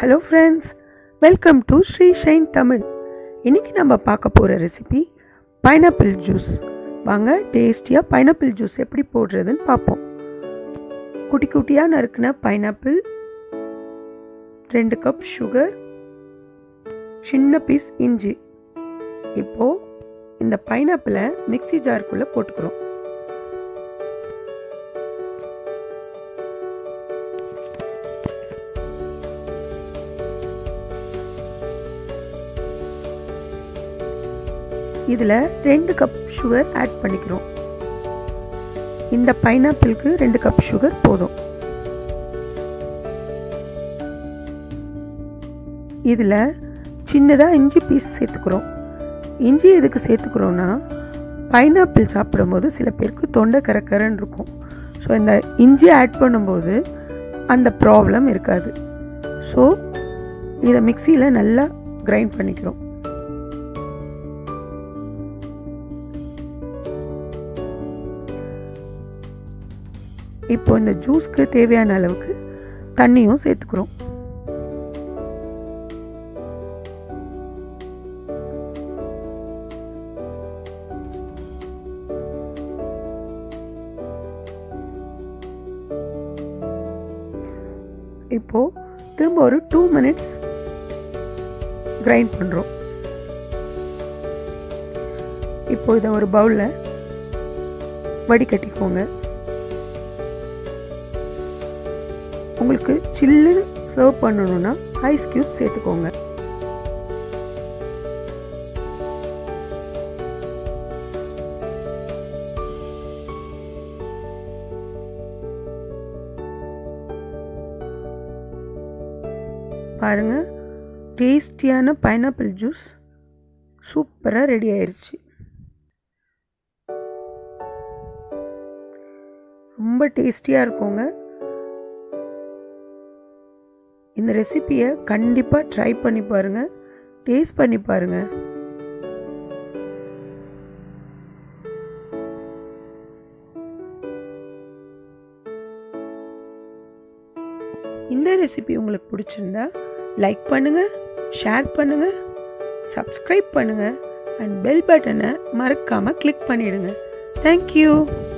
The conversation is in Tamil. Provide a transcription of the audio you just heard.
hello friends welcome to Sri shine Tamil இன்னைக்கு நம்ம பார்க்க போகிற ரெசிபி பைனாப்பிள் ஜூஸ் வாங்க டேஸ்டியாக பைனாப்பிள் ஜூஸ் எப்படி போடுறதுன்னு பார்ப்போம் குட்டி குட்டியாக நறுக்கின பைனாப்பிள் ரெண்டு கப் சுகர் சின்ன பீஸ் இஞ்சி இப்போது இந்த பைனாப்பிளை மிக்ஸி ஜாருக்குள்ளே போட்டுக்கிறோம் இதில் ரெண்டு கப் சுகர் ஆட் பண்ணிக்கிறோம் இந்த பைனாப்பிளுக்கு ரெண்டு கப் சுகர் போதும் இதில் சின்னதாக இஞ்சி பீஸ் சேர்த்துக்கிறோம் இஞ்சி எதுக்கு சேர்த்துக்கிறோன்னா பைனாப்பிள் சாப்பிடும்போது சில பேருக்கு தொண்டை கரக்கரன்னு இருக்கும் ஸோ இந்த இஞ்சி ஆட் பண்ணும்போது அந்த ப்ராப்ளம் இருக்காது ஸோ இதை மிக்சியில் நல்லா கிரைண்ட் பண்ணிக்கிறோம் இப்போ இந்த ஜூஸ்க்கு தேவையான அளவுக்கு தண்ணியும் சேர்த்துக்கிறோம் இப்போ திரும்ப ஒரு டூ மினிட்ஸ் கிரைண்ட் பண்ணுறோம் இப்போ இதை ஒரு பவுலில் வடிகட்டிக்கோங்க உங்களுக்கு சில்லு சர்வ் பண்ணணும்னா ஐஸ் க்யூப் சேர்த்துக்கோங்க பாருங்க டேஸ்டியான பைனாப்பிள் ஜூஸ் சூப்பராக ரெடி ஆயிடுச்சு ரொம்ப டேஸ்டியாக இருக்குங்க இந்த ரெசிப்பியை கண்டிப்பாக ட்ரை பண்ணி பாருங்கள் டேஸ்ட் பண்ணி பாருங்கள் இந்த ரெசிபி உங்களுக்கு பிடிச்சிருந்தா லைக் பண்ணுங்கள் ஷேர் பண்ணுங்கள் சப்ஸ்கிரைப் பண்ணுங்கள் அண்ட் பெல் பட்டனை மறக்காமல் கிளிக் பண்ணிவிடுங்க தேங்க்யூ